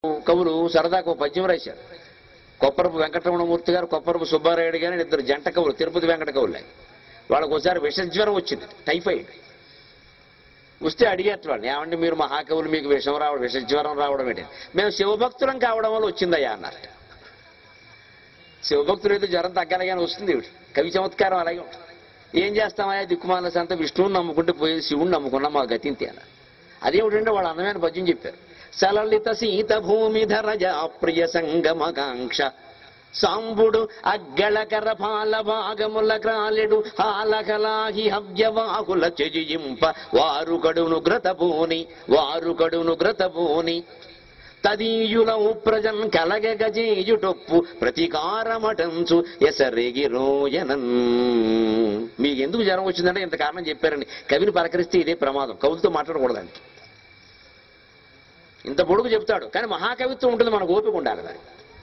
కవులు సరదాకు ఒక పద్యం రాశారు కొప్పరపు వెంకటరమణమూర్తి గారు కొప్పరపు సుబ్బారాయుడు గారు ఇద్దరు జంట కవులు తిరుపతి వెంకట కవులే వాళ్ళకు ఒకసారి విషజ్వరం వచ్చింది టైఫాయిడ్ వస్తే అడిగేట వాళ్ళని ఏమంటే మీరు మహాకవులు మీకు విషం రావడం విషజ్వరం రావడం ఏంటి మేము శివభక్తులం కావడం వల్ల వచ్చిందయ్యా అన్నారు శివభక్తులు అయితే జ్వరం తగ్గాలి కానీ వస్తుంది ఏమిటి కవి చమత్కారం అలాగే ఉంటుంది ఏం చేస్తామయ్యా దిక్కుమాల సంత విష్ణువుని నమ్ముకుంటే పోయి శివుని నమ్ముకున్నా మా గతింతే అన్న అదేమిటంటే వాళ్ళు అందమైన పద్యం చెప్పారు సలలిత సీత భూమిధర ప్రియ సంగమకాంక్ష సాంబుడు అగ్గళకర పాల భాగముల క్రాలెడు హాలకలాహి హవ్యవాకుల చెజింప వారు కడును గ్రతపోని వారు కడును గ్రతపోని తదీయులవు ప్రజన్ కలగగజేయుటొప్పు ప్రతికారమటంచు ఎసరెగి రోయనన్ మీకు ఎందుకు జ్వరం వచ్చిందంటే ఇంత కారణం చెప్పారండి కవిని పలకరిస్తే ఇదే ప్రమాదం కవులతో మాట్లాడకూడదండి ఇంత పొడుగు చెప్తాడు కానీ మహాకవిత్వం ఉంటుంది మనకు ఓపిక ఉండాలి దానికి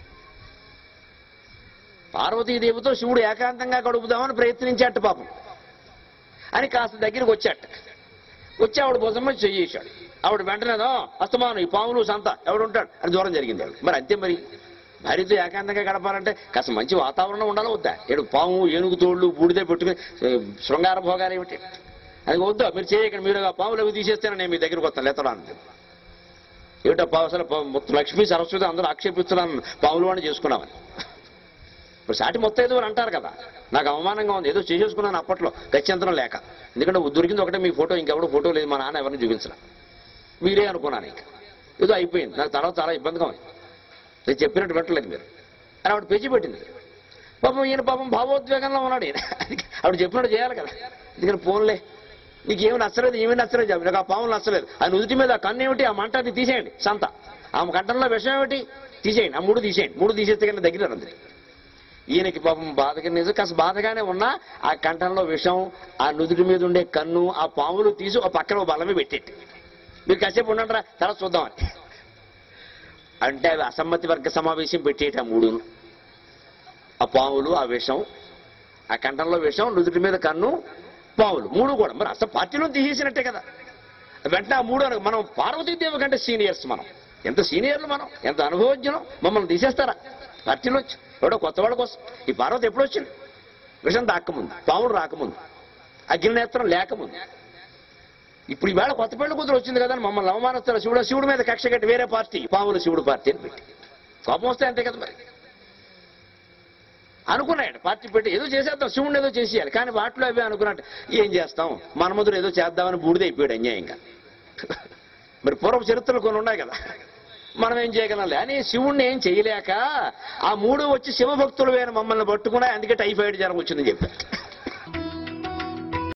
పార్వతీదేవితో శివుడు ఏకాంతంగా గడుపుదామని ప్రయత్నించాట పాపం అని కాస్త దగ్గరికి వచ్చాట వచ్చి ఆవిడ భుజం మీద చెయ్యేశాడు ఆవిడ వెంటనేదో అస్తమానం ఈ పాములు సంత ఎవడు ఉంటాడు అని దూరం జరిగింది ఆవిడ మరి అంతే మరి భార్యతో ఏకాంతంగా గడపాలంటే కాస్త మంచి వాతావరణం ఉండాలి వద్దా ఏడు పాము ఏనుగు తోళ్ళు బూడిదే పెట్టుకుని ఏ, శృంగార భోగాలు ఏమిటి అది వద్దా మీరు చేయకండి మీరు ఆ పాములు అవి తీసేస్తేనే నేను మీ దగ్గరికి వస్తాను లెత్తడానికి ఏమిటో పావు అసలు పా- మొత్తం లక్ష్మీ సరస్వతి అందరూ ఆక్షేపిస్తున్నాను పాములు వాడిని చేసుకున్నామని ఇప్పుడు సాటి మొత్తం ఏదో అని అంటారు కదా నాకు అవమానంగా ఉంది ఏదో చేసేసుకున్నాను అప్పట్లో గత్యంతరం లేక ఎందుకంటే దొరికింది ఒకటే మీ ఫోటో ఇంకెవడు ఫోటో లేదు మా నాన్న ఎవరిని చూపించరా మీరే అనుకున్నాను ఇంకా ఏదో అయిపోయింది నాకు తర్వాత చాలా ఇబ్బందిగా ఉంది నేను చెప్పినట్టు పెట్టలేదు మీరు అని ఆవిడ పేచి పెట్టింది పాపం ఈయన పాపం భావోద్వేగంలో ఉన్నాడు ఈయన ఆవిడ చెప్పినట్టు చేయాలి కదా ఎందుకని ఫోన్లే నీకు ఏమి నచ్చలేదు ఏమీ నచ్చలేదు చెప్పి నాకు ఆ పాములు నచ్చలేదు ఆ నుదుటి మీద ఆ కన్ను ఏమిటి ఆ మంట అది తీసేయండి సంత ఆ కంఠంలో విషం ఏమిటి తీసేయండి ఆ మూడు తీసేయండి మూడు తీసేస్తే కన్నా దగ్గర అందరి ఈయనకి పాపం బాధగా నిజం కాస్త బాధగానే ఉన్నా ఆ కంఠంలో విషం ఆ నుదుటి మీద ఉండే కన్ను ఆ పాములు తీసి ఆ పక్కన ఓ బలమే పెట్టేట్టు మీరు కాసేపు ఉండండిరా తర్వాత చూద్దామని అంటే అవి అసమ్మతి వర్గ సమావేశం పెట్టేట మూడును ఆ పాములు ఆ విషం ఆ కంఠంలో విషం నుదుటి మీద కన్ను పాములు మూడు కూడా మరి అసలు పార్టీలో తీసేసినట్టే కదా వెంటనే ఆ మూడు అనగా మనం పార్వతీదేవి కంటే సీనియర్స్ మనం ఎంత సీనియర్లు మనం ఎంత అనుభవజ్ఞం మమ్మల్ని తీసేస్తారా పార్టీలో వచ్చి ఎవడో కొత్తవాళ్ళ కోసం ఈ పార్వతి ఎప్పుడు వచ్చింది విషం దాక్కముందు పాములు రాకముందు అగ్నినేత్రం లేకముందు ఇప్పుడు ఈవేళ కొత్త పెళ్లి కూతురు వచ్చింది కదా అని మమ్మల్ని అవమానిస్తారు శివుడు శివుడి మీద కక్ష కట్టి వేరే పార్టీ పాములు శివుడు పార్టీ అని పెట్టి కోపం వస్తే అంతే కదా మరి అనుకున్నాడు పార్టీ పెట్టి ఏదో చేసేద్దాం శివుడిని ఏదో చేసేయాలి కానీ వాటిలో అవే అనుకున్నట్టు ఏం చేస్తాం మనమధుడు ఏదో చేద్దామని బూడిదైపోయాడు అన్యాయంగా మరి పూర్వ చరిత్రలు కొన్ని ఉన్నాయి కదా మనం ఏం చేయగలం అని శివుణ్ణి ఏం చేయలేక ఆ మూడు వచ్చి శివభక్తులు వేరు మమ్మల్ని పట్టుకున్నా అందుకే టైఫాయిడ్ జ్వరం వచ్చిందని చెప్పారు